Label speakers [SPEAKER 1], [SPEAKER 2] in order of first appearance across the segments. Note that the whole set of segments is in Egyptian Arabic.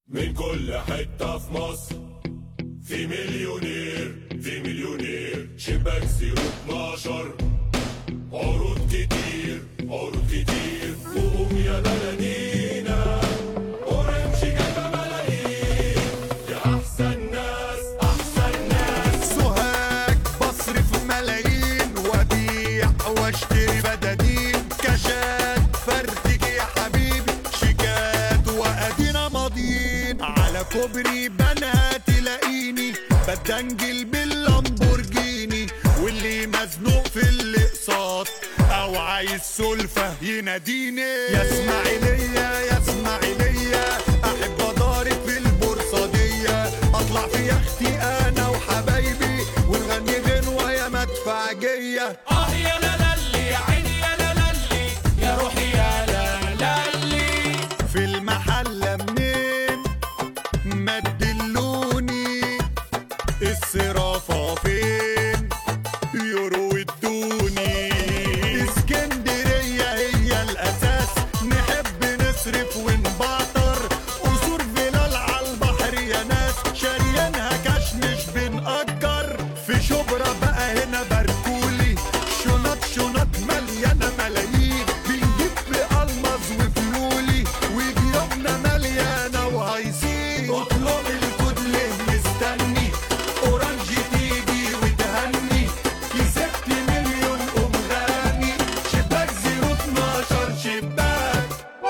[SPEAKER 1] من كل حتة في مصر في مليونير في مليونير شباك زيرو 12 عروض كتير عروض كتير وقوم يا بلدينا اورنج جايبة ملايين يا أحسن ناس أحسن ناس
[SPEAKER 2] سوهاج بصرف ملايين وابيع واشتري بدادين كاشات فرتك يا حبيبي شيكات وادينا ماضيين على كوبري بنات تلاقيني بدنجل باللامبورجيني واللي مزنوق في الاقساط او عايز سلفة يناديني يا اسماعيلية يا اسماعيلية احب اضارب في البورصة دي اطلع في يختي انا وحبايبي ونغني غنوة يا مدفعجية
[SPEAKER 3] اه يا لالي يا عيني يا لالي يا روحي يا لالي
[SPEAKER 2] في المحلة منين ما تدلوني الصرافة فين يورو ادوني اسكندرية هي الأساس نحب نصرف ونبعتر قصور فيلال على البحر يا ناس شاريينها كاش مش بنأجر في شبرا بقى هنا باركولي شنط شنط مليانة ملايين بنجيب بألمظ وفلولي وجيوبنا مليانة وهيصين اطلب الكود ليه مستني اورنج تيجي وتهني كسبت مليون قوم غني شباك زيرو 12 شباك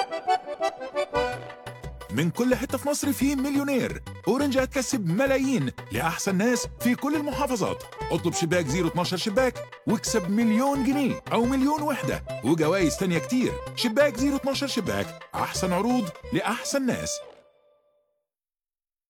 [SPEAKER 4] من كل حتة في مصر في مليونير اورنج هتكسب ملايين لأحسن ناس في كل المحافظات اطلب شباك 012 شباك واكسب مليون جنيه أو مليون وحدة وجوائز تانية كتير شباك 012 شباك أحسن عروض لأحسن ناس